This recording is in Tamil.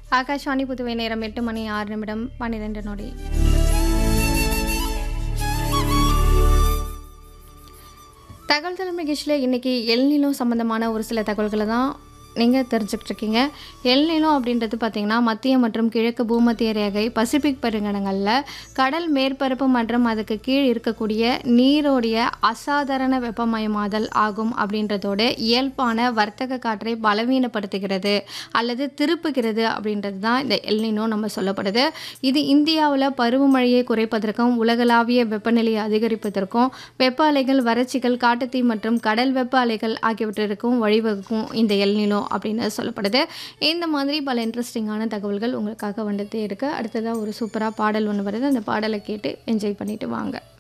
ஆகாஷ்வாணி புதுவை நேரம் எட்டு மணி ஆறு நிமிடம் பன்னிரெண்டு நொடி தகவல் தரும் நிகழ்ச்சியில் இன்றைக்கி எல்நிலோ சம்மந்தமான ஒரு சில தகவல்களை தான் நீங்கள் தெரிஞ்சுக்கிட்டு இருக்கீங்க எல்நிலோ அப்படின்றது பார்த்திங்கன்னா மத்திய மற்றும் கிழக்கு பூமத்திய ரேகை பசிபிக் பெருங்கடங்களில் கடல் மேற்பரப்பு மற்றும் அதுக்கு கீழ் இருக்கக்கூடிய நீரோடைய அசாதாரண வெப்பமயமாதல் ஆகும் அப்படின்றதோட இயல்பான வர்த்தக காற்றை பலவீனப்படுத்துகிறது அல்லது திருப்புகிறது அப்படின்றது தான் இந்த எல்னினோ நம்ம சொல்லப்படுது இது இந்தியாவில் பருவமழையை குறைப்பதற்கும் உலகளாவிய வெப்பநிலையை அதிகரிப்பதற்கும் வெப்ப அலைகள் வறட்சிகள் காட்டுத்தீ மற்றும் கடல் வெப்ப அலைகள் ஆகியவற்றிற்கும் வழிவகுக்கும் இந்த எல்னினோ அப்படின்னு சொல்லப்படுது இந்த மாதிரி பல இன்ட்ரெஸ்டிங்கான தகவல்கள் உங்களுக்காக வந்துட்டே இருக்கு அடுத்ததாக ஒரு சூப்பராக பாடல் ஒன்று வருது அந்த பாடலை கேட்டு என்ஜாய் பண்ணிட்டு வாங்க